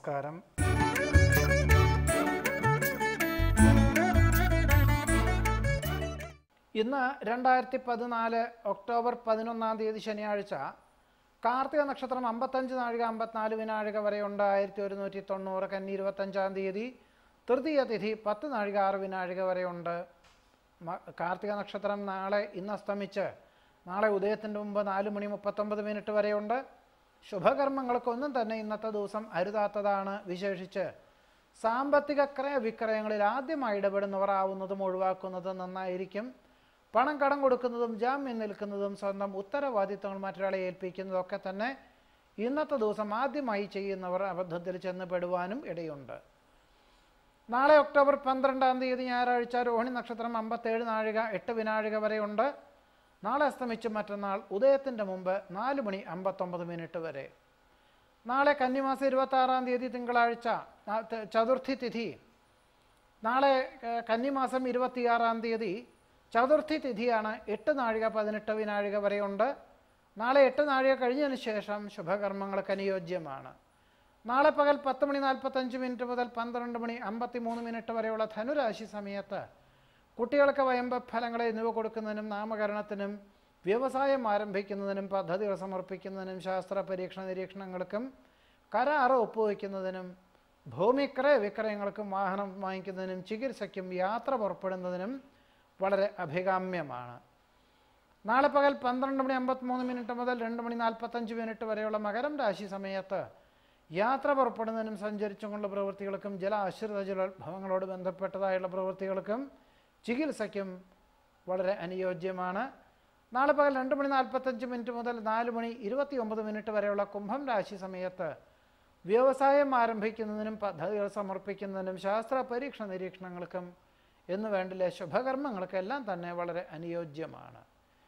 നമസ്കാരം ഇന്ന് രണ്ടായിരത്തി പതിനാല് ഒക്ടോബർ പതിനൊന്നാം തീയതി ശനിയാഴ്ച കാർത്തിക നക്ഷത്രം അമ്പത്തഞ്ച് നാഴിക അമ്പത്തിനാല് വിനാഴിക വരെയുണ്ട് ആയിരത്തി ഒരുന്നൂറ്റി തൊണ്ണൂറ് കന്നി ഇരുപത്തഞ്ചാം തീയതി തൃതീയ തിഥി പത്ത് നാഴിക ആറ് വിനാഴിക വരെയുണ്ട് മ- കാർത്തിക നക്ഷത്രം നാളെ ഇന്ന് അസ്തമിച്ച് നാളെ ഉദയത്തിൻ്റെ മുമ്പ് നാല് മണി മുപ്പത്തൊമ്പത് മിനിറ്റ് വരെയുണ്ട് ശുഭകർമ്മങ്ങൾക്കൊന്നും തന്നെ ഇന്നത്തെ ദിവസം അരുതാത്തതാണ് വിശേഷിച്ച് സാമ്പത്തിക ക്രയ വിക്രയങ്ങളിൽ ആദ്യമായി ഇടപെടുന്നവർ ആവുന്നതും ഒഴിവാക്കുന്നതും നന്നായിരിക്കും പണം കടം കൊടുക്കുന്നതും ജാമ്യം നിൽക്കുന്നതും സ്വന്തം ഉത്തരവാദിത്തങ്ങൾ മറ്റൊരാളെ ഏൽപ്പിക്കുന്നതൊക്കെ തന്നെ ഇന്നത്തെ ദിവസം ആദ്യമായി ചെയ്യുന്നവർ അബദ്ധത്തിൽ ചെന്ന് പെടുവാനും ഇടയുണ്ട് നാളെ ഒക്ടോബർ പന്ത്രണ്ടാം തീയതി ഞായറാഴ്ച രോഹിണി നക്ഷത്രം അമ്പത്തേഴ് നാഴിക എട്ട് വിനാഴിക വരെയുണ്ട് നാളെ അസ്തമിച്ച് മറ്റന്നാൾ ഉദയത്തിൻ്റെ മുമ്പ് നാല് മണി അമ്പത്തൊമ്പത് മിനിറ്റ് വരെ നാളെ കന്നിമാസം ഇരുപത്തി ആറാം തീയതി തിങ്കളാഴ്ച ആ, ത- ചതുർത്ഥി തിഥി നാളെ ഏഹ്, കന്നിമാസം ഇരുപത്തിയാറാം തീയതി ചതുർത്ഥി തിഥിയാണ് എട്ട് നാഴിക പതിനെട്ട് വിനാഴിക വരെയുണ്ട് നാളെ എട്ട് നാഴിക കഴിഞ്ഞതിന് ശേഷം ശുഭകർമ്മങ്ങൾക്ക് അനുയോജ്യമാണ് നാളെ പകൽ പത്ത് മണി നാൽപ്പത്തഞ്ച് മിനിറ്റ് മുതൽ പന്ത്രണ്ട് മണി അമ്പത്തി മൂന്ന് മിനിറ്റ് വരെയുള്ള ധനുരാശി സമയത്ത് കുട്ടികൾക്ക് വയമ്പ ഫലങ്ങൾ എന്നിവ കൊടുക്കുന്നതിനും നാമകരണത്തിനും വ്യവസായം ആരംഭിക്കുന്നതിനും പദ്ധതികൾ സമർപ്പിക്കുന്നതിനും ശാസ്ത്ര പരീക്ഷണ നിരീക്ഷണങ്ങൾക്കും കരാറ് ഒപ്പുവയ്ക്കുന്നതിനും ഭൂമിക്രയ വിക്രയങ്ങൾക്കും വാഹനം വാങ്ങിക്കുന്നതിനും ചികിത്സയ്ക്കും യാത്ര പുറപ്പെടുന്നതിനും വളരെ അഭികാമ്യമാണ് നാളെ പകൽ പന്ത്രണ്ട് മണി അമ്പത്തിമൂന്ന് മിനിറ്റ് മുതൽ രണ്ട് മണി നാൽപ്പത്തഞ്ച് മിനിറ്റ് വരെയുള്ള മകരം രാശി സമയത്ത് യാത്ര പുറപ്പെടുന്നതിനും സഞ്ചരിച്ചും കൊണ്ടുള്ള പ്രവൃത്തികൾക്കും ജലാശ്രിത ജലോത്ഭവങ്ങളോട് ബന്ധപ്പെട്ടതായുള്ള പ്രവൃത്തികൾക്കും ചികിത്സയ്ക്കും വളരെ അനുയോജ്യമാണ് നാളെ പകൽ രണ്ട് മണി നാൽപ്പത്തഞ്ച് മിനിറ്റ് മുതൽ നാല് മണി ഇരുപത്തി ഒമ്പത് മിനിറ്റ് വരെയുള്ള കുംഭം രാശി സമയത്ത് വ്യവസായം ആരംഭിക്കുന്നതിനും പദ്ധതികൾ സമർപ്പിക്കുന്നതിനും ശാസ്ത്ര പരീക്ഷണ നിരീക്ഷണങ്ങൾക്കും എന്നു വേണ്ടിലെ ശുഭകർമ്മങ്ങൾക്കെല്ലാം തന്നെ വളരെ അനുയോജ്യമാണ്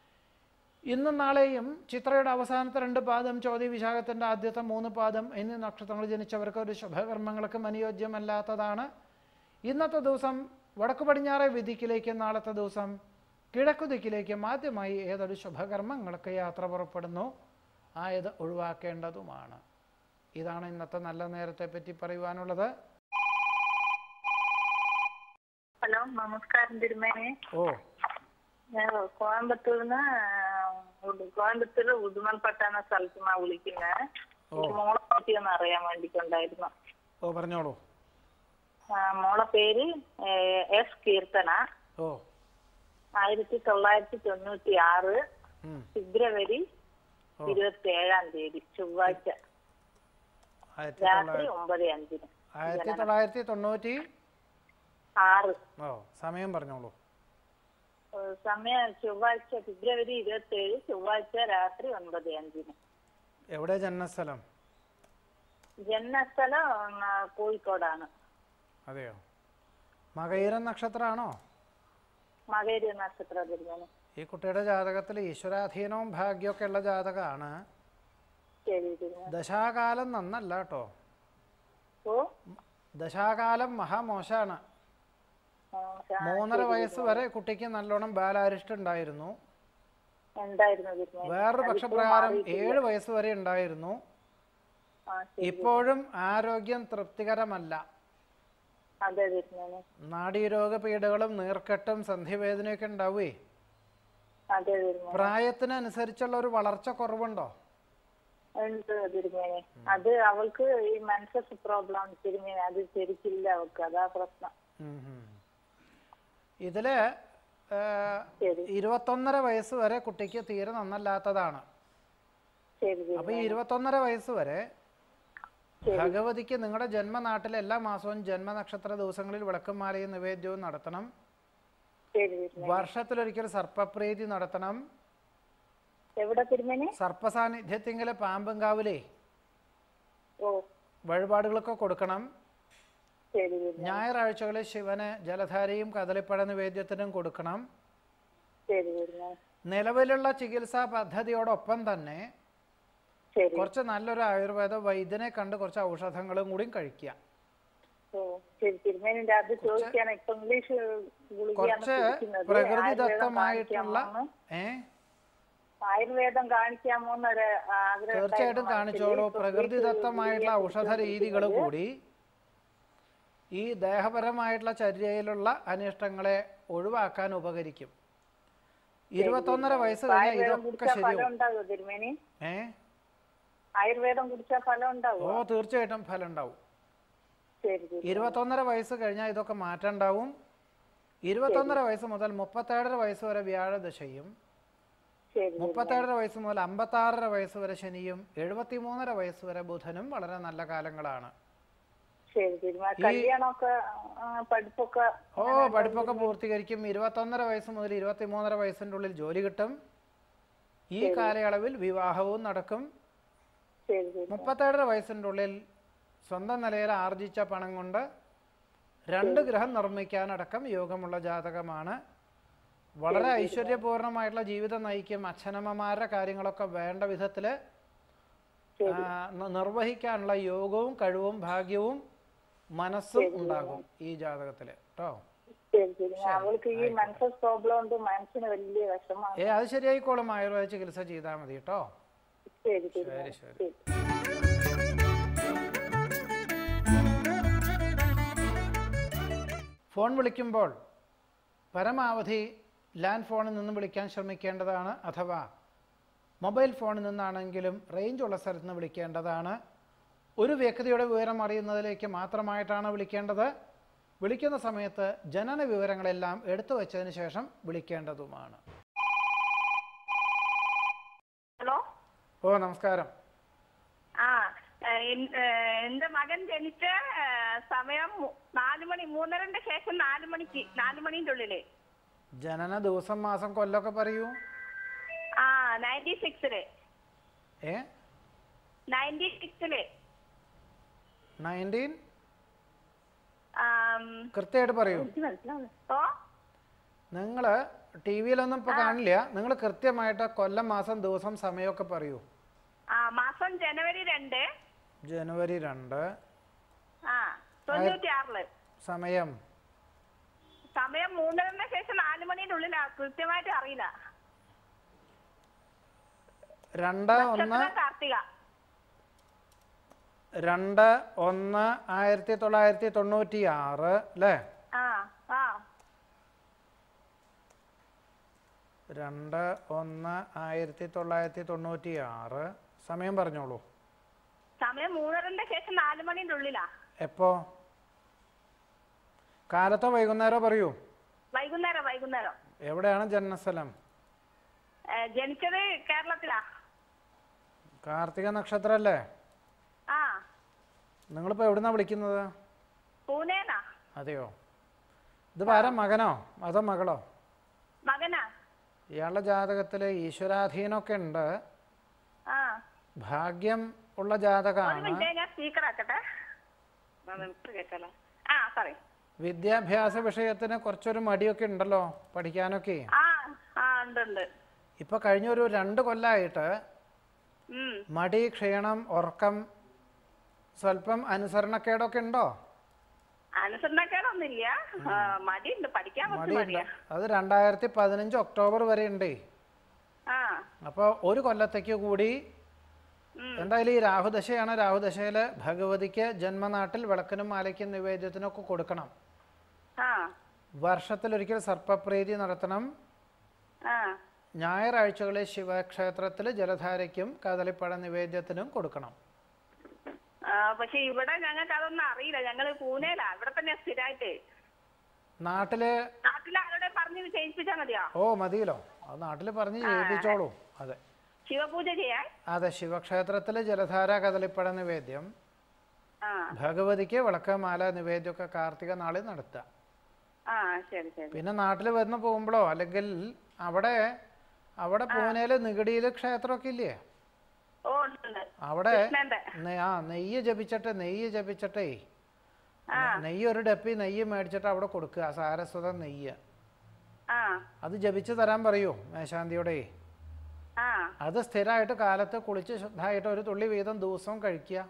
ഇന്നും നാളെയും ചിത്രയുടെ അവസാനത്തെ രണ്ട് പാദം ചോദ്യ വിശാഖത്തിൻ്റെ ആദ്യത്തെ മൂന്ന് പാദം എന്നീ നക്ഷത്രങ്ങൾ ജനിച്ചവർക്ക് ഒരു ശുഭകർമ്മങ്ങൾക്കും അനുയോജ്യമല്ലാത്തതാണ് ഇന്നത്തെ ദിവസം വടക്കു പടിഞ്ഞാറെ വിധിക്കിലേക്കും നാളത്തെ ദിവസം കിഴക്കു ദിക്കിലേക്കും ആദ്യമായി ഏതൊരു ശുഭകർമ്മങ്ങൾക്ക് യാത്ര പുറപ്പെടുന്നു ആയത് ഒഴിവാക്കേണ്ടതുമാണ് ഇതാണ് ഇന്നത്തെ നല്ല നേരത്തെ പറ്റി പറയുവാനുള്ളത് ഹലോ നമസ്കാരം തിരുമേനി ഓ ഞാൻ കോയമ്പത്തൂർന്ന് കോയമ്പത്തൂർ ഉദുമൽപ്പെട്ട എന്ന സ്ഥലത്ത് നിന്നാ വിളിക്കുന്നത് ഓ. മോളെ പറ്റി ഒന്ന് അറിയാൻ വേണ്ടിട്ടുണ്ടായിരുന്നു ഓ പറഞ്ഞോളൂ ആ, മോളെ പേര് ഏഹ്, എസ് കീർത്തന ഓ ആയിരത്തി തൊള്ളായിരത്തി തൊണ്ണൂറ്റി ആറ് ഉം. ഫെബ്രുവരി ഓ. ഇരുപത്തി ഏഴാം തീയതി ചൊവ്വാഴ്ച ആയിരത്തി രാത്രി തൊള്ളായിരത്തി ഒമ്പത് അഞ്ചിന് ആയിരത്തി തൊള്ളായിരത്തി തൊണ്ണൂറ്റി ആറ് ഓ സമയം പറഞ്ഞോളൂ ഏഹ്, സമയം ചൊവ്വാഴ്ച ഫെബ്രുവരി ഇരുപത്തി ഏഴ് ചൊവ്വാഴ്ച രാത്രി ഒൻപത് അഞ്ചിന് എവിടെ ജന്മസ്ഥലം ജന്മസ്ഥലം ആ, കോഴിക്കോടാണ് അതെയോ മകയിരം നക്ഷത്രമാണോ മകേരി നക്ഷത്ര തിരുമേനി ഈ കുട്ടിയുടെ ജാതകത്തിൽ ഈശ്വരാധീനവും ഭാഗ്യമൊക്കെ ഉള്ള ജാതകമാണ് ശരി തിരുമേനി ദശാകാലം നന്നല്ല കേട്ടോ ഓ ദശാകാലം മഹാമോശാണ് ആ, ശാ- മൂന്നര വയസ്സ് വരെ കുട്ടിക്ക് നല്ലോണം ബാലാരിഷ്ടം ഉണ്ടായിരുന്നു ഉണ്ടായിരുന്നു തിരുമേനി വേറൊരു പക്ഷ പ്രകാരം ഏഴ് വയസ്സ് വരെ ഉണ്ടായിരുന്നു ആ ശരി ഇപ്പോഴും ആരോഗ്യം തൃപ്തികരമല്ല അതെ തിരുമേനി നാഡീരോഗ പീഡകളും നീർക്കെട്ടും സന്ധിവേദനയൊക്കെ ഉണ്ടാവുകയെ അതെ തിരുമേനി പ്രായത്തിനനുസരിച്ചുള്ള ഒരു വളർച്ച കുറവുണ്ടോ ഉണ്ട് തിരുമേനി അത് അവൾക്ക് ഈ മനസ്സസ് പ്രോബ്ലം തിരുമേനി അത് ശരിക്കില്ല അവൾക്ക് അതാ പ്രശ്നം ഉം ഉം. ഇതില് ആ, ശരി ഇരുപത്തൊന്നര വയസ്സ് വരെ കുട്ടിക്ക് തീരെ നന്നല്ലാത്തതാണ് ശരി അപ്പൊ ഈ തിരുമേനി ഇരുപത്തൊന്നര വയസ്സ് വരെ ശരി ഭഗവതിക്ക് നിങ്ങളുടെ ജന്മനാട്ടിൽ എല്ലാ മാസവും ജന്മനക്ഷത്ര ദിവസങ്ങളിൽ വിളക്കും മാലയും നിവേദ്യവും നടത്തണം ശരി തിരുമേനി വർഷത്തിലൊരിക്കൽ സർപ്പപ്രീതി നടത്തണം എവിടെ തിരുമേനി സർപ്പസാന്നിധ്യത്തിങ്കിലെ പാമ്പുംകാവിലേ ഓ വഴിപാടുകളൊക്കെ കൊടുക്കണം ശരി തിരുമേനി ഞായറാഴ്ചകളിൽ ശിവന് ജലധാരയും കദളിപ്പഴ നിവേദ്യത്തിനും കൊടുക്കണം ശരി തിരുമേനി നിലവിലുള്ള ചികിത്സാ പദ്ധതിയോടൊപ്പം തന്നെ ശരി കുറച്ച് നല്ലൊരു ആയുർവേദ വൈദ്യനെ കണ്ട് കുറച്ച് ഔഷധങ്ങളും കൂടി കഴിക്കുക ഓ ശരി തിരുമേനിന്റെ അത് ചോദിക്കാണ് ഇപ്പൊ ഇംഗ്ലീഷ് ഗുളികയാണ് കുറച്ച് കുടിക്കുന്നത്. പ്രകൃതിദത്തമായിട്ടുള്ള ആയുർവേദം കാണിക്കാമോന്ന്? ഏ ആയുർവേദം കാണിക്കാമോ എന്നൊരു ആഗ്രഹം തീർച്ചയായിട്ടും ഉണ്ടായിരുന്നു കാണിച്ചോളൂ മനസ്സിൽ. പ്രകൃതിദത്തമായിട്ടുള്ള ഇപ്പൊ ഔഷധ രീതികൾ കൂടി ഈ ദേഹപരമായിട്ടുള്ള ചര്യയിലുള്ള അനിഷ്ടങ്ങളെ ഒഴിവാക്കാൻ ഉപകരിക്കും ഇരുപത്തൊന്നര വയസ്സ് കഴിഞ്ഞാൽ ആയുർവേദം ഇതൊക്കെ കുടിച്ചാൽ ഫലം ശരിയാവും ഉണ്ടാകുമോ തിരുമേനി ഏ ആയുർവേദം കുടിച്ചാൽ ഫലം ഓ ഉണ്ടാവുമോ തീർച്ചയായിട്ടും ഫലം ഉണ്ടാവും ശരി ശരി ഇരുപത്തൊന്നര വയസ്സ് കഴിഞ്ഞാൽ ഇതൊക്കെ മാറ്റം ഉണ്ടാവും ഇരുപത്തൊന്നര വയസ്സ് മുതൽ മുപ്പത്തേഴര വയസ്സ് വരെ വ്യാഴദശയും ശരി മുപ്പത്തേഴര വയസ്സ് മുതൽ അമ്പത്താറര വയസ്സ് വരെ ശനിയും എഴുപത്തിമൂന്നര വയസ്സ് വരെ ബുധനും വളരെ നല്ല കാലങ്ങളാണ് ശരി തിരുമേനി കല്യാണമൊക്കെ ആ, പഠിപ്പൊക്കെ ഓ പഠിപ്പൊക്കെ പൂർത്തീകരിക്കും ഇരുപത്തൊന്നര വയസ്സ് മുതൽ ഇരുപത്തിമൂന്നര വയസ്സിൻ്റെ ഉള്ളിൽ ജോലി കിട്ടും ഈ കാലയളവിൽ വിവാഹവും നടക്കും ശരി ശരി മുപ്പത്തേഴര വയസ്സിൻ്റെ ഉള്ളിൽ സ്വന്തം നിലയിൽ ആർജിച്ച പണം കൊണ്ട് രണ്ട് ഗ്രഹം നിർമ്മിക്കാനടക്കം യോഗമുള്ള ജാതകമാണ് വളരെ ഐശ്വര്യപൂർണമായിട്ടുള്ള ജീവിതം നയിക്കും അച്ഛനമ്മമാരുടെ കാര്യങ്ങളൊക്കെ വേണ്ട വിധത്തിൽ നിർവഹിക്കാനുള്ള യോഗവും കഴിവും ഭാഗ്യവും മനസ്സും ഉണ്ടാകും ഈ ജാതകത്തിൽ കേട്ടോ ശരി ശരി അവൾക്ക് ഈ മനസ്സസ് പ്രോബ്ലം ഉണ്ട് മനസ്സിന് വലിയ വിഷമമാണ് ഏ അത് ശരിയായിക്കോളും ആയുർവേദ ചികിത്സ ചെയ്താൽ മതി കേട്ടോ ശരി ശരി ശരി ശരി ശരി ഫോൺ വിളിക്കുമ്പോൾ പരമാവധി ലാൻഡ് ഫോണിൽ നിന്ന് വിളിക്കാൻ ശ്രമിക്കേണ്ടതാണ് അഥവാ മൊബൈൽ ഫോണിൽ നിന്നാണെങ്കിലും റേഞ്ച് ഉള്ള സ്ഥലത്ത് നിന്ന് വിളിക്കേണ്ടതാണ് ഒരു വ്യക്തിയുടെ വിവരം അറിയുന്നതിലേക്ക് മാത്രമായിട്ടാണ് വിളിക്കേണ്ടത് വിളിക്കുന്ന സമയത്ത് ജനന വിവരങ്ങളെല്ലാം എടുത്തു വച്ചതിന് ശേഷം വിളിക്കേണ്ടതുമാണ് ഹലോ ഓ നമസ്കാരം ആ ഏ, എൻ- ഏ, എന്റെ മകൻ ജനിച്ച ഏ, സമയം മു- നാല് മണി മൂന്നരന്റെ ശേഷം നാല് മണിക്ക് നാല് മണിന്റെ ഉള്ളില് ജനന ദിവസം മാസം കൊല്ലമൊക്കെ പറയൂ ആ നയൻറ്റി സിക്സില് ഏ നയൻറ്റി സിക്സില് നയൻറ്റീൻ ആം, കൃത്യമായിട്ട് പറയൂ ഓ നിങ്ങൾ ടി വിയിലൊന്നും ഇപ്പോൾ കാണില്ല നിങ്ങൾ കൃത്യമായിട്ട് കൊല്ലം മാസം ദിവസം സമയമൊക്കെ പറയൂ ആ മാസം ജനുവരി രണ്ട് ജനുവരി രണ്ട് ആ തൊണ്ണൂറ്റി ആറില് സമയം സമയം മൂന്നരന്റെ ശേഷം നാല് മണിന്റെ ഉള്ളിലാ കൃത്യമായിട്ട് അറിയില്ല രണ്ട് ഒന്ന് നക്ഷത്രം കാർത്തിക രണ്ട് ഒന്ന് ആയിരത്തി തൊള്ളായിരത്തി തൊണ്ണൂറ്റി ആറ് അല്ലേ ആ ആ രണ്ട് ഒന്ന് ആയിരത്തി തൊള്ളായിരത്തി തൊണ്ണൂറ്റി ആറ് സമയം പറഞ്ഞോളൂ സമയം മൂന്നരന്റെ ശേഷം നാല് മണിന്റെ ഉള്ളിലാ എപ്പോ കാലത്തോ വൈകുന്നേരോ പറയൂ വൈകുന്നേരം വൈകുന്നേരം എവിടെയാണ് ജന്മസ്ഥലം ഏ, ജനിച്ചത് കേരളത്തിലാ കാർത്തിക നക്ഷത്രമല്ലേ ആ നിങ്ങളിപ്പോൾ എവിടുന്നാണ് വിളിക്കുന്നത് പൂനെന്നാ അതെയോ ഇത് ആരാ മകനോ അതോ മകളോ മകനാ ഇയാളുടെ ജാതകത്തിൽ ഈശ്വരാധീനമൊക്കെ ഉണ്ട് ആ ഭാഗ്യം ഉള്ള ഒരു ജാതകമാണ് മിനിറ്റ് ഞാൻ സ്പീക്കർ ആക്കട്ടെ കേട്ടല്ലോ ആ സോറി വിദ്യാഭ്യാസ വിഷയത്തിന് കുറച്ചൊരു മടിയൊക്കെ ഉണ്ടല്ലോ പഠിക്കാനൊക്കെ ആ ആ ഉണ്ട് ഉണ്ട് ഇപ്പൊ കഴിഞ്ഞ ഒരു രണ്ട് കൊല്ലമായിട്ട് ഉം മടി ക്ഷീണം ഉറക്കം സ്വല്പം അനുസരണക്കേടൊക്കെ ഉണ്ടോ അനുസരണക്കേടൊന്നുമില്ല ആ, മടിയുണ്ട് പഠിക്കാൻ കുറച്ച് മടിയുണ്ട് മടിയാ അത് രണ്ടായിരത്തി പതിനഞ്ച് ഒക്ടോബർ വരെ ഉണ്ട് ആ അപ്പോൾ ഒരു കൊല്ലത്തേക്ക് കൂടി ഉം എന്തായാലും ഈ രാഹുദശയാണ് രാഹുദശയിൽ ഭഗവതിക്ക് ജന്മനാട്ടിൽ വിളക്കിനും മാലയ്ക്കും നിവേദ്യത്തിനും ഒക്കെ കൊടുക്കണം ആ വർഷത്തിലൊരിക്കൽ സർപ്പപ്രീതി നടത്തണം ആ ഞായറാഴ്ചകളിൽ ശിവക്ഷേത്രത്തിൽ ജലധാരയ്ക്കും കദളിപ്പഴ നിവേദ്യത്തിനും കൊടുക്കണം ആ, പക്ഷെ ഇവിടെ ഞങ്ങൾക്ക് അതൊന്നും അറിയില്ല ഞങ്ങള് പൂനെയിലാ ഇവിടെ തന്നെ സ്ഥിരമായിട്ട് നാട്ടില് നാട്ടിൽ ആരോടെ പറഞ്ഞ് ചെയ്യിപ്പിച്ചാ മതിയോ ഓ മതിയല്ലോ അത് നാട്ടിൽ പറഞ്ഞ് ചെയ്യിപ്പിച്ചോളൂ അതെ ശിവപൂജ ചെയ്യാൻ അതെ ശിവക്ഷേത്രത്തിൽ ജലധാര കദളിപ്പഴ നിവേദ്യം ആ ഭഗവതിക്ക് വിളക്കമാല നിവേദ്യമൊക്കെ കാർത്തിക നാളിൽ നടത്തുക ആ ശരി ശരി പിന്നെ നാട്ടിൽ വന്ന് പോകുമ്പോഴോ അല്ലെങ്കിൽ അവിടെ അവിടെ പൂനെയിൽ നിഗടിയിൽ ക്ഷേത്രമൊക്കെ ഇല്ലേ ഓ ഉണ്ട് ഉണ്ട് അവിടെ കൃഷ്ണന്റെ നെ- ആ നെയ്യ് ജപിച്ചിട്ട് നെയ്യ് ജപിച്ചിട്ടേ ആ നെയ്യ് ഒരു ഡപ്പി നെയ്യ് മേടിച്ചിട്ട് അവിടെ കൊടുക്കുക സാരസ്വത നെയ്യ് ആ അത് ജപിച്ച് തരാൻ പറയൂ മേശാന്തിയോടെ ആ അത് സ്ഥിരമായിട്ട് കാലത്ത് കുളിച്ച് ശുദ്ധമായിട്ട് ഒരു തുള്ളി വീതം ദിവസവും കഴിക്കുക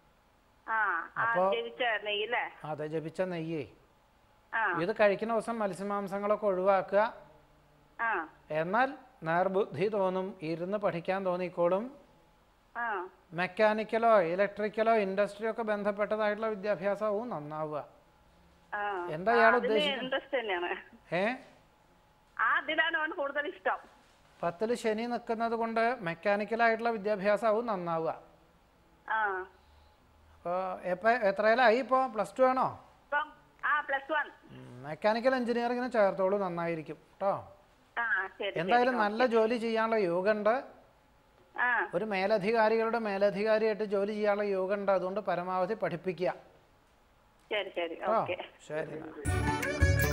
ആ ആ അപ്പൊ- ജപിച്ച നെയ്യല്ലേ അതെ ജപിച്ച നെയ്യേ ആ ഇത് കഴിക്കുന്ന ദിവസം മത്സ്യമാംസങ്ങളൊക്കെ ഒഴിവാക്കുക ആ എന്നാൽ നേർബുദ്ധി തോന്നും ഇരുന്ന് പഠിക്കാൻ തോന്നിക്കോളും ആ മെക്കാനിക്കലോ ഇലക്ട്രിക്കലോ ഇൻഡസ്ട്രിയോ ഒക്കെ ബന്ധപ്പെട്ടതായിട്ടുള്ള വിദ്യാഭ്യാസവും നന്നാവുക ആ എന്താ ഇയാൾ അതിന് ഉദ്ദേശിക്കുന്നത്? ഇൻട്രസ്റ്റ് തന്നെയാണ് ഏ ആ അതിലാണ് അവന് കൂടുതൽ ഇഷ്ടം പത്തിൽ ശനി നിൽക്കുന്നത് കൊണ്ട് മെക്കാനിക്കലായിട്ടുള്ള വിദ്യാഭ്യാസവും നന്നാവുക ആ അപ്പോൾ എപ്പോൾ എത്രയിലായി ഇപ്പോൾ പ്ലസ് ടു ആണോ ഇപ്പം ആ പ്ലസ് വൺ മെക്കാനിക്കൽ എഞ്ചിനീയറിങ്ങിന് ചേർത്തോളൂ നന്നായിരിക്കും കേട്ടോ ആ ശരി എന്തായാലും നല്ല ജോലി ചെയ്യാനുള്ള യോഗമുണ്ട് ആ ഒരു മേലധികാരികളുടെ മേലധികാരിയായിട്ട് ജോലി ചെയ്യാനുള്ള യോഗമുണ്ട് അതുകൊണ്ട് പരമാവധി പഠിപ്പിക്കുക ശരി ശരി കേട്ടോ ഓക്കെ ശരി എന്നാ.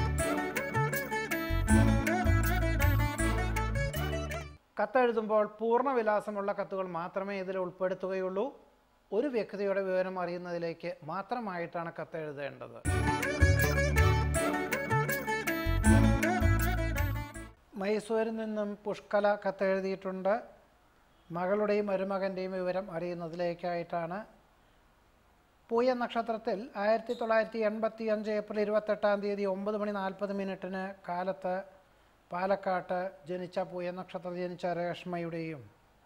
കത്തെഴുതുമ്പോൾ പൂർണ്ണവിലാസമുള്ള കത്തുകൾ മാത്രമേ ഇതിൽ ഉൾപ്പെടുത്തുകയുള്ളൂ ഒരു വ്യക്തിയുടെ വിവരം അറിയുന്നതിലേക്ക് മാത്രമായിട്ടാണ് കത്തെഴുതേണ്ടത് മൈസൂരിൽ നിന്നും പുഷ്കല കത്തെഴുതിയിട്ടുണ്ട് മകളുടെയും മരുമകൻ്റെയും വിവരം അറിയുന്നതിലേക്കായിട്ടാണ് പൂയ നക്ഷത്രത്തിൽ ആയിരത്തി തൊള്ളായിരത്തി എൺപത്തി അഞ്ച് ഏപ്രിൽ ഇരുപത്തെട്ടാം തീയതി ഒമ്പത് മണി നാൽപ്പത് മിനിറ്റിന് കാലത്ത് പാലക്കാട്ട് ജനിച്ച പൂയ നക്ഷത്രത്തിൽ ജനിച്ച രേഷ്മയുടെയും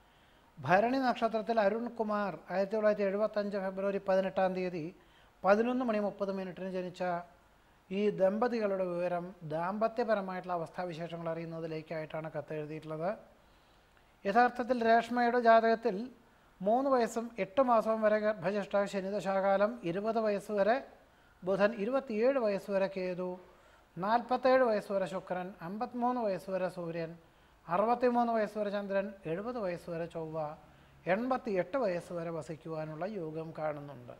ഭരണി നക്ഷത്രത്തിൽ അരുൺ കുമാർ ആയിരത്തി തൊള്ളായിരത്തി എഴുപത്തഞ്ച് ഫെബ്രുവരി പതിനെട്ടാം തീയതി പതിനൊന്ന് മണി മുപ്പത് മിനിറ്റിന് ജനിച്ച ഈ ദമ്പതികളുടെ വിവരം ദാമ്പത്യപരമായിട്ടുള്ള അവസ്ഥാവിശേഷങ്ങൾ അറിയുന്നതിലേക്കായിട്ടാണ് കത്തെഴുതിയിട്ടുള്ളത് യഥാർത്ഥത്തിൽ രേഷ്മയുടെ ജാതകത്തിൽ മൂന്ന് വയസ്സും എട്ട് മാസവും വരെ ഗർഭജ്യേഷ്ഠ ശനിദശാകാലം ഇരുപത് വയസ്സ് വരെ ബുധൻ ഇരുപത്തിയേഴ് വയസ്സ് വരെ കേതു നാൽപ്പത്തേഴ് വയസ്സ് വരെ ശുക്രൻ അമ്പത്തിമൂന്ന് വയസ്സ് വരെ സൂര്യൻ അറുപത്തിമൂന്ന് വയസ്സ് വരെ ചന്ദ്രൻ എഴുപത് വയസ്സ് വരെ ചൊവ്വ എൺപത്തി എട്ട് വയസ്സ് വരെ വസിക്കുവാനുള്ള യോഗം കാണുന്നുണ്ട്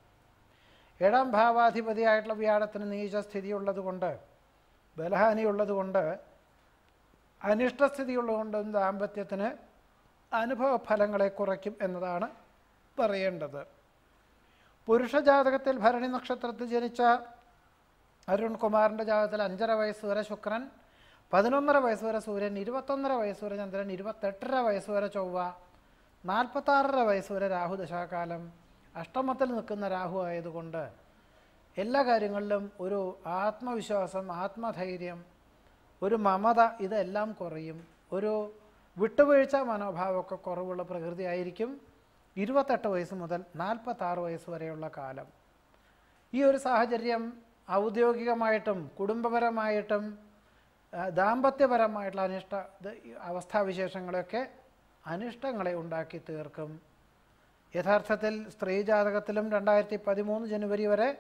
ഏഴാം ഭാവാധിപതിയായിട്ടുള്ള വ്യാഴത്തിന് നീചസ്ഥിതി ഉള്ളതുകൊണ്ട് ബലഹാനി ഉള്ളതുകൊണ്ട് അനിഷ്ടസ്ഥിതി ഉള്ളതുകൊണ്ടും ദാമ്പത്യത്തിന് അനുഭവ ഫലങ്ങളെ കുറയ്ക്കും എന്നതാണ് പറയേണ്ടത് പുരുഷജാതകത്തിൽ ഭരണി നക്ഷത്രത്തിൽ ജനിച്ച അരുൺ കുമാറിൻ്റെ ജാതകത്തിൽ അഞ്ചര വയസ്സ് വരെ ശുക്രൻ പതിനൊന്നര വയസ്സ് വരെ സൂര്യൻ ഇരുപത്തൊന്നര വയസ്സ് വരെ ചന്ദ്രൻ ഇരുപത്തെട്ടര വയസ്സ് വരെ ചൊവ്വ നാൽപ്പത്താറര വയസ്സ് വരെ രാഹു ദശാകാലം അഷ്ടമത്തിൽ നിൽക്കുന്ന രാഹു ആയതുകൊണ്ട് എല്ലാ കാര്യങ്ങളിലും ഒരു ആത്മവിശ്വാസം ആത്മധൈര്യം ഒരു മമത ഇതെല്ലാം കുറയും ഒരു വിട്ടുവീഴ്ച മനോഭാവമൊക്കെ കുറവുള്ള പ്രകൃതി ആയിരിക്കും ഇരുപത്തെട്ട് വയസ്സ് മുതൽ നാൽപ്പത്താറ് വയസ്സ് വരെയുള്ള കാലം ഈ ഒരു സാഹചര്യം ഔദ്യോഗികമായിട്ടും കുടുംബപരമായിട്ടും ആ, ദാമ്പത്യപരമായിട്ടുള്ള അനിഷ്ട ഇത് ഈ അവസ്ഥാവിശേഷങ്ങളൊക്കെ അനിഷ്ടങ്ങളെ ഉണ്ടാക്കി തീർക്കും യഥാർത്ഥത്തിൽ സ്ത്രീ ജാതകത്തിലും രണ്ടായിരത്തി പതിമൂന്ന് ജനുവരി വരെ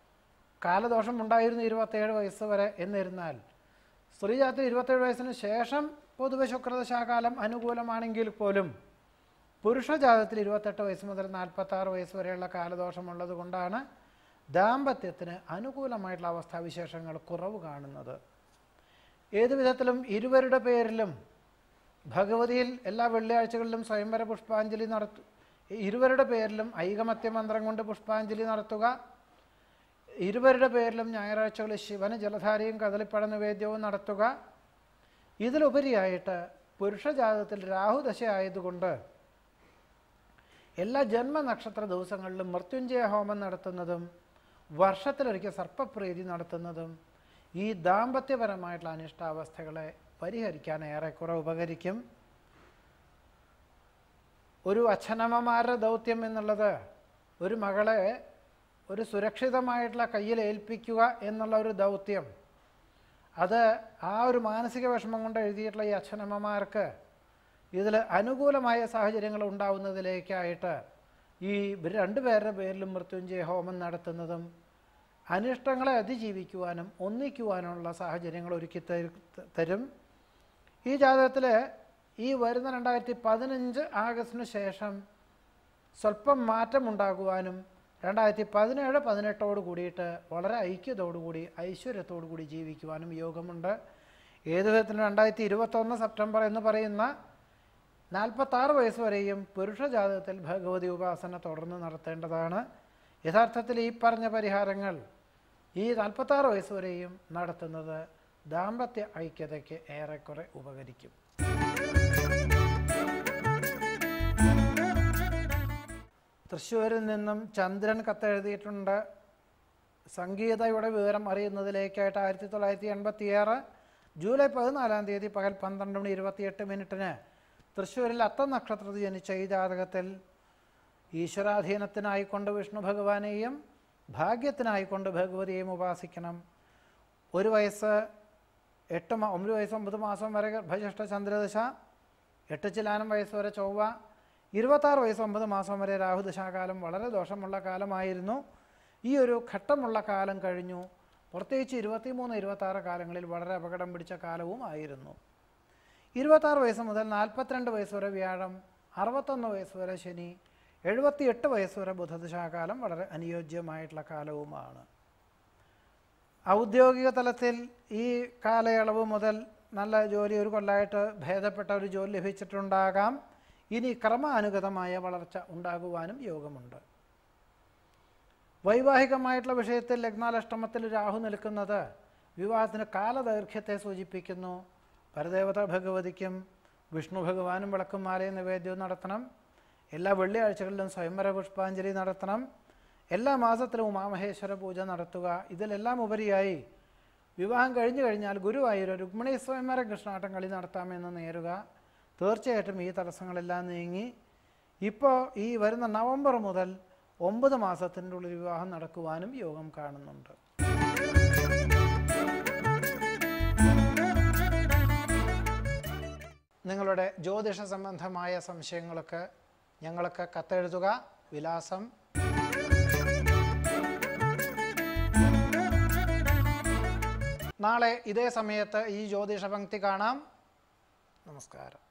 കാലദോഷം ഉണ്ടായിരുന്നു ഇരുപത്തേഴ് വയസ്സ് വരെ എന്നിരുന്നാൽ സ്ത്രീ ജാതത്തിൽ ഇരുപത്തേഴ് വയസ്സിന് ശേഷം പൊതുവെ ശുക്രദശാകാലം അനുകൂലമാണെങ്കിൽ പോലും പുരുഷ ജാതത്തിൽ ഇരുപത്തെട്ട് വയസ്സ് മുതൽ നാൽപ്പത്താറ് വയസ്സ് വരെയുള്ള കാലദോഷമുള്ളത് കൊണ്ടാണ് ദാമ്പത്യത്തിന് അനുകൂലമായിട്ടുള്ള അവസ്ഥാവിശേഷങ്ങൾ കുറവ് കാണുന്നത് ഏതു വിധത്തിലും ഇരുവരുടെ പേരിലും ഭഗവതിയിൽ എല്ലാ വെള്ളിയാഴ്ചകളിലും സ്വയംവര പുഷ്പാഞ്ജലി നടത്തു ഇരുവരുടെ പേരിലും ഐകമത്യ മന്ത്രം കൊണ്ട് പുഷ്പാഞ്ജലി നടത്തുക ഇരുവരുടെ പേരിലും ഞായറാഴ്ചകളിൽ ശിവന് ജലധാരയും കദളിപ്പഴ നിവേദ്യവും നടത്തുക ഇതിലുപരിയായിട്ട് പുരുഷജാതത്തിൽ രാഹുദശ ആയതുകൊണ്ട് എല്ലാ ജന്മനക്ഷത്ര ദിവസങ്ങളിലും മൃത്യുഞ്ജയ ഹോമം നടത്തുന്നതും വർഷത്തിലൊരിക്കൽ സർപ്പപ്രീതി നടത്തുന്നതും ഈ ദാമ്പത്യപരമായിട്ടുള്ള അനിഷ്ടാവസ്ഥകളെ പരിഹരിക്കാൻ ഏറെക്കുറെ ഉപകരിക്കും ഒരു അച്ഛനമ്മമാരുടെ ദൗത്യം എന്നുള്ളത് ഒരു മകളെ ഒരു സുരക്ഷിതമായിട്ടുള്ള കയ്യിൽ ഏൽപ്പിക്കുക എന്നുള്ള ഒരു ദൗത്യം അത് ആ ഒരു മാനസിക വിഷമം കൊണ്ട് എഴുതിയിട്ടുള്ള ഈ അച്ഛനമ്മമാർക്ക് ഇതിൽ അനുകൂലമായ സാഹചര്യങ്ങൾ ഉണ്ടാവുന്നതിലേക്കായിട്ട് ഈ ഇവർ രണ്ടുപേരുടെ പേരിലും മൃത്യുഞ്ജയ ഹോമം നടത്തുന്നതും അനിഷ്ടങ്ങളെ അതിജീവിക്കുവാനും ഒന്നിക്കുവാനുള്ള സാഹചര്യങ്ങൾ ഒരുക്കി തരു- തരും ഈ ജാതകത്തിൽ ഈ വരുന്ന രണ്ടായിരത്തി പതിനഞ്ച് ആഗസ്റ്റിന് ശേഷം സ്വല്പം മാറ്റമുണ്ടാകുവാനും രണ്ടായിരത്തി പതിനേഴ് പതിനെട്ടോട് കൂടിയിട്ട് വളരെ ഐക്യതോടുകൂടി ഐശ്വര്യത്തോടു കൂടി ജീവിക്കുവാനും യോഗമുണ്ട് ഏത് വിധത്തിലും രണ്ടായിരത്തി ഇരുപത്തൊന്ന് സെപ്റ്റംബർ എന്ന് പറയുന്ന നാൽപ്പത്താറ് വയസ്സ് വരെയും പുരുഷ ജാതകത്തിൽ ഭഗവതി ഉപാസന തുടർന്ന് നടത്തേണ്ടതാണ് യഥാർത്ഥത്തിൽ ഈ പറഞ്ഞ പരിഹാരങ്ങൾ ഈ നാൽപ്പത്താറ് വയസ്സ് വരെയും നടത്തുന്നത് ദാമ്പത്യ ഐക്യതയ്ക്ക് ഏറെക്കുറെ ഉപകരിക്കും തൃശ്ശൂരിൽ നിന്നും ചന്ദ്രൻ കത്തെഴുതിയിട്ടുണ്ട് സംഗീതയുടെ വിവരം അറിയുന്നതിലേക്കായിട്ട് ആയിരത്തി തൊള്ളായിരത്തി എൺപത്തിയാറ് ജൂലൈ പതിനാലാം തീയതി പകൽ പന്ത്രണ്ട് മണി ഇരുപത്തിയെട്ട് മിനിറ്റിന് തൃശ്ശൂരിൽ അത്തം നക്ഷത്രത്തിൽ ജനിച്ച ഈ ജാതകത്തിൽ ഈശ്വരാധീനത്തിനായിക്കൊണ്ട് വിഷ്ണു ഭഗവാനെയും ഭാഗ്യത്തിനായിക്കൊണ്ട് ഭഗവതിയെയും ഉപാസിക്കണം ഒരു വയസ്സ് എട്ട് മാ ഒമ്പത് വയസ്സ് ഒമ്പത് മാസം വരെ ഗർഭജ്യേഷ്ഠ ചന്ദ്രദശ എട്ട് ചിലാനം വയസ്സ് വരെ ചൊവ്വ ഇരുപത്താറ് വയസ്സ് ഒമ്പത് മാസം വരെ രാഹുദശാകാലം വളരെ ദോഷമുള്ള കാലമായിരുന്നു ഈ ഒരു ഘട്ടമുള്ള കാലം കഴിഞ്ഞു പ്രത്യേകിച്ച് ഇരുപത്തിമൂന്ന് ഇരുപത്താറ് കാലങ്ങളിൽ വളരെ അപകടം പിടിച്ച കാലവും ആയിരുന്നു ഇരുപത്താറ് വയസ്സ് മുതൽ നാൽപ്പത്തിരണ്ട് വയസ്സ് വരെ വ്യാഴം അറുപത്തൊന്ന് വയസ്സ് വരെ ശനി എഴുപത്തിയെട്ട് വയസ്സ് വരെ ബുധദശാകാലം വളരെ അനുയോജ്യമായിട്ടുള്ള കാലവുമാണ് ഔദ്യോഗിക തലത്തിൽ ഈ കാലയളവ് മുതൽ നല്ല ജോലി ഒരു കൊല്ലമായിട്ട് ഭേദപ്പെട്ട ഒരു ജോലി ലഭിച്ചിട്ടുണ്ടാകാം ഇനി ക്രമാനുഗതമായ വളർച്ച ഉണ്ടാകുവാനും യോഗമുണ്ട് വൈവാഹികമായിട്ടുള്ള വിഷയത്തിൽ ലഗ്നാലഷ്ടമത്തിൽ രാഹു നിൽക്കുന്നത് വിവാഹത്തിന് കാലദൈർഘ്യത്തെ സൂചിപ്പിക്കുന്നു പരദേവത ഭഗവതിക്കും വിഷ്ണു ഭഗവാനും വിളക്കും മാലയും നിവേദ്യവും നടത്തണം എല്ലാ വെള്ളിയാഴ്ചകളിലും സ്വയംവര പുഷ്പാഞ്ജലി നടത്തണം എല്ലാ മാസത്തിലും ഉമാമഹേശ്വര പൂജ നടത്തുക ഇതിലെല്ലാം ഉപരിയായി വിവാഹം കഴിഞ്ഞു കഴിഞ്ഞാൽ ഗുരുവായൂർ രുക്മിണി സ്വയംവര കൃഷ്ണാട്ടം കളി നടത്താമെന്ന് നേരുക തീർച്ചയായിട്ടും ഈ തടസ്സങ്ങളെല്ലാം നീങ്ങി ഇപ്പോൾ ഈ വരുന്ന നവംബർ മുതൽ ഒമ്പത് മാസത്തിൻ്റെ ഉള്ളിൽ വിവാഹം നടക്കുവാനും യോഗം കാണുന്നുണ്ട് നിങ്ങളുടെ ജ്യോതിഷ സംബന്ധമായ സംശയങ്ങളൊക്കെ ഞങ്ങൾക്ക് കത്തെഴുതുക വിലാസം നാളെ ഇതേ സമയത്ത് ഈ ജ്യോതിഷ പങ്ക്തി കാണാം നമസ്കാരം